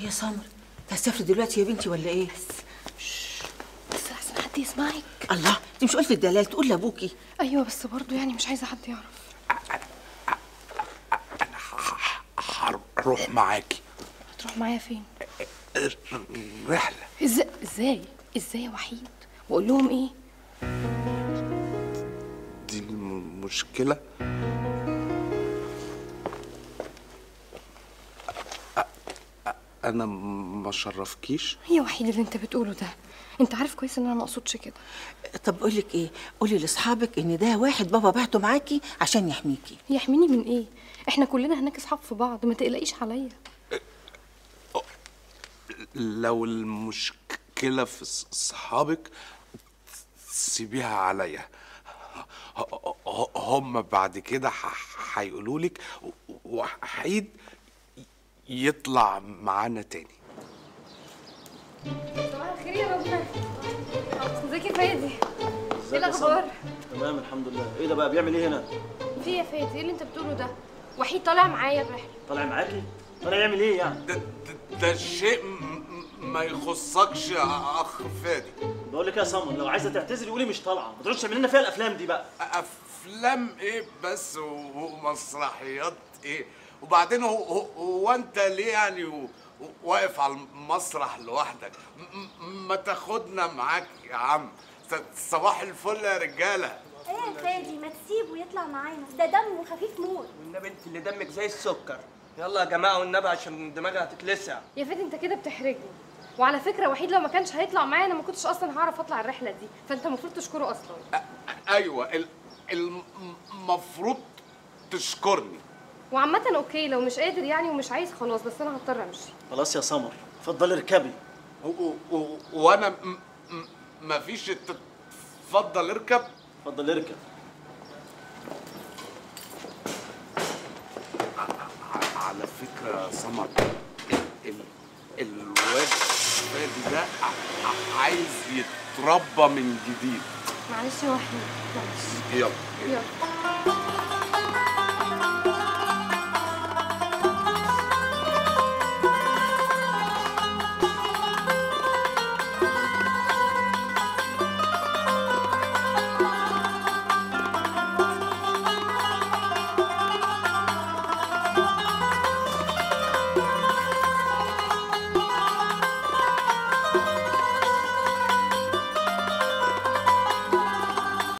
يا سمر هتسافري دلوقتي يا بنتي ولا ايه بس احسن حد يسمعك الله انت مش قلت الدلال تقول لابوكي ايوه بس برضه يعني مش عايزه حد يعرف هروح معاكي هتروح معايا فين رحلة ازاي ازاي ازاي يا وحيد واقول لهم ايه دي المشكلة أنا ما شرفكيش يا وحيد اللي انت بتقوله ده انت عارف كويس ان انا ما اقصدش كده طب اقول لك ايه قولي لاصحابك ان ده واحد بابا بعته معاكي عشان يحميكي يحميني من ايه احنا كلنا هناك اصحاب في بعض ما تقلقيش عليا لو المشكلة في ص- صحابك سيبيها عليا ه- ه- هم بعد كده هيقولوا لك وحيد يطلع معانا تاني صباح الخير يا ربنا ازيك يا فادي ازيك ايه يا الاخبار سمر؟ تمام الحمد لله ايه ده بقى بيعمل ايه هنا في يا فادي ايه اللي انت بتقوله ده وحيد طالع معايا الرحله طالع معاكي طالع يعمل ايه يعني ده, ده, ده شيء م- م- ما يخصكش يا اخ فادي بقول لك يا سمر لو عايزه تعتذري قولي مش طالعه ما تقعدش تعمل لنا فيها الافلام دي بقى افلام ايه بس و- ومسرحيات ايه وبعدين هو, هو, هو انت ليه يعني و- واقف على المسرح لوحدك م- م- ما تاخدنا معاك يا عم س- صباح الفل يا رجاله ايه يا فادي ما تسيبه يطلع معانا ده دمه خفيف موت والنبي انت اللي دمك زي السكر يلا يا جماعه والنبي عشان دماغي هتتلسع يا فادي انت كده بتحرجني وعلى فكره وحيد لو ما كانش هيطلع معايا انا ما كنتش اصلا هعرف اطلع الرحله دي فانت المفروض تشكره اصلا ايوه ال- المفروض تشكرني وعامة اوكي لو مش قادر يعني ومش عايز خلاص بس انا هضطر امشي خلاص يا سمر اتفضلي اركبي و- و- و- وانا م- م- مفيش الت- اتفضل اركب اتفضل اركب ع- على فكرة يا سمر ال- الواد فادي ده ع- ع- عايز يتربى من جديد معلش يا وحيد معلش يلا يلا